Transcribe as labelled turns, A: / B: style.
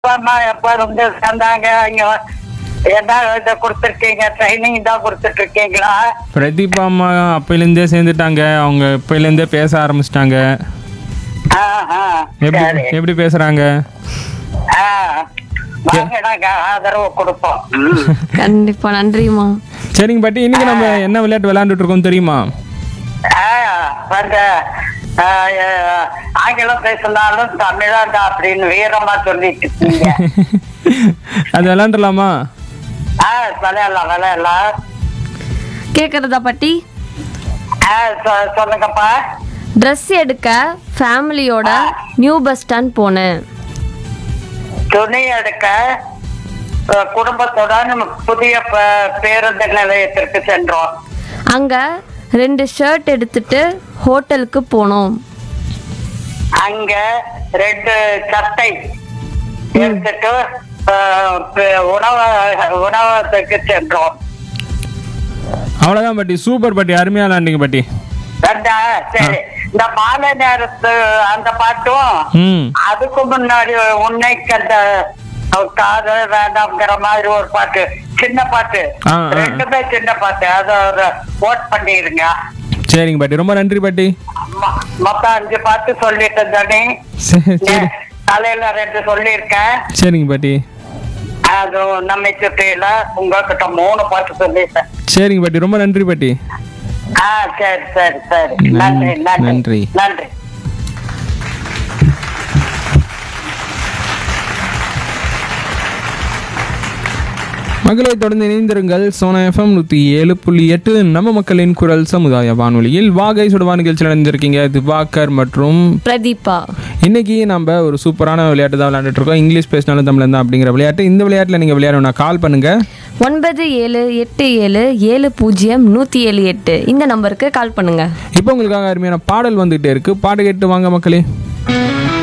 A: அம்மா எப்ப வந்து சேர்ந்தாங்க இங்க என்ன இதை கொடுத்துருக்கீங்க ட்ரைனிங் தான் கொடுத்துட்டு இருக்கீங்களா
B: பிரதீபா அம்மா அப்பையிலேருந்தே சேர்ந்துட்டாங்க அவங்க இப்பையிலேருந்தே பேச ஆரம்பிச்சிட்டாங்க
A: ஆ, ஆ,
B: எப்படி
A: சரி
B: எப்படி பேசுறாங்க
A: ஆ, வாங்க நாங்க ஆதரவு கொடுப்போம் ம்.
C: கண்டிப்பா நன்றிம்மா
B: சரிங்க பாட்டி இன்னைக்கு நம்ம என்ன விளையாட்டு விளையாண்டுட்டு இருக்கோம் தெரியுமா
A: ஆ, அந்த ஆ, ஆ, ஆங்கிலம் பேசினாலும் தமிழாண்டா அப்படின்னு வீரமா சொல்லிட்டு இருக்கீங்க
B: அது விளையாண்டுலாமா
A: ஆ விளையாடலாம் விளையாடலாம்
C: கேக்குறதா பாட்டி
A: ஆ, சொ- சொல்லுங்கப்பா
C: ட்ரெஸ் எடுக்க ஃபேமிலியோட நியூ பஸ் ஸ்டாண்ட் போனேன்
A: துணி எடுக்க அஹ், குடும்பத்துடன் புதிய ப- பேருந்து நிலையத்திற்கு சென்றோம்
C: அங்க ரெண்டு ஷர்ட் எடுத்துட்டு ஹோட்டலுக்கு போனோம்
A: அங்க ரெண்டு சட்டை எடுத்துட்டு அஹ், ப- உணவ உணவகத்துக்கு சென்றோம்
B: அவ்வளோதான் பாட்டி சூப்பர் பாட்டி அருமையாக விளையாண்டிங்க பாட்டி
A: ரெண்டா சரி இந்த மாலை நேரத்து அந்த பாட்டும்
B: ம்
A: அதுக்கு முன்னாடி உன்னைக்கு அந்த காதல் வேண்டாம்ங்கிற மாதிரி ஒரு பாட்டு சின்ன பாட்டு
B: ஆ, ஆ.
A: ரெண்டுமே சின்ன பாட்டு அதை ஒரு ஓட் பண்ணிருங்க
B: சரிங்க பாட்டி ரொம்ப நன்றி பாட்டி
A: மொ- மொத்தம் அஞ்சு பாட்டு சொல்லிட்டேன் தானே
B: சரி சரி
A: காலையில ரெண்டு சொல்லியிருக்கேன்
B: சரிங்க பாட்டி
A: அது நம்மை சுற்றியில உங்ககிட்ட மூணு பாட்டு சொல்லிட்டேன்
B: சரிங்க பாட்டி ரொம்ப நன்றி பாட்டி
A: ஆ சரி சரி சரி
B: நன்றி,
A: நன்றி நன்றி
B: நன்றி.
A: நன்றி
B: மக்களை தொடர்ந்து இணைந்திருங்கள் சோனா எஃப்எம் நூற்றி ஏழு புள்ளி எட்டு நம்ம மக்களின் குரல் சமுதாய வானொலியில் வாகை சுடுவா நிகழ்ச்சியில் இணைந்திருக்கீங்க திவாகர் மற்றும்
C: பிரதீபா
B: இன்னைக்கு நம்ம ஒரு சூப்பரான விளையாட்டு தான் விளையாண்டுட்டு இருக்கோம் இங்கிலீஷ் பேசினாலும் தமிழ் தான் அப்படிங்கிற விளையாட்டு இந்த விளையாட்டில் நீங்கள் விளையாடணும்னா கால் பண்ணுங்க
C: ஒன்பது ஏழு எட்டு ஏழு ஏழு பூஜ்ஜியம் நூற்றி ஏழு எட்டு இந்த நம்பருக்கு கால் பண்ணுங்க
B: இப்போ உங்களுக்காக அருமையான பாடல் வந்துகிட்டே இருக்கு பாட்டு கேட்டு வாங்க மக்களே